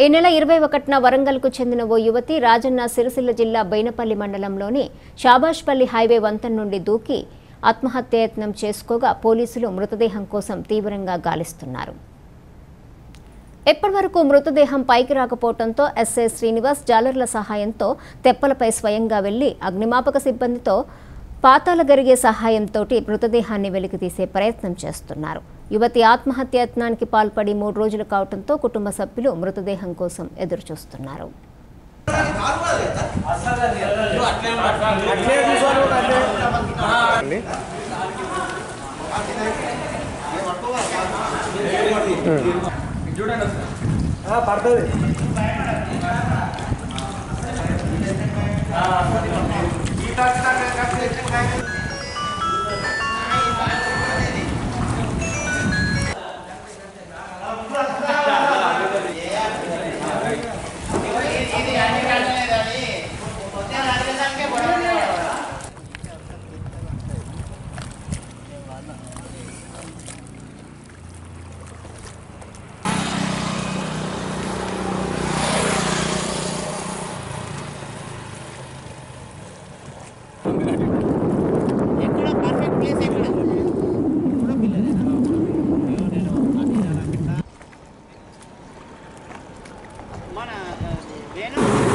ఈ నెల ఇరవై ఒకటిన వరంగల్కు చెందిన ఓ యువతి రాజన్న సిరిసిల్ల జిల్లా బైనపల్లి మండలంలోని షాబాష్పల్లి హైవే వంతెన నుండి దూకి ఆత్మహత్యాయత్నం చేసుకోగా పోలీసులు మృతదేహం కోసం తీవ్రంగా గాలిస్తున్నారు ఎప్పటివరకు మృతదేహం పైకి రాకపోవడంతో ఎస్ఐ శ్రీనివాస్ జాలర్ల సహాయంతో తెప్పలపై స్వయంగా వెళ్లి అగ్నిమాపక సిబ్బందితో పాతాల గరిగే సహాయంతో మృతదేహాన్ని వెలికితీసే ప్రయత్నం చేస్తున్నారు యువతి ఆత్మహత్యాయత్నానికి పాల్పడి మూడు రోజులు కావడంతో కుటుంబ సభ్యులు మృతదేహం కోసం ఎదురుచూస్తున్నారు పడుతుంది ఎక్కడ పర్ఫెక్ట్ ప్లేస్ ఎక్కడ మన వేణు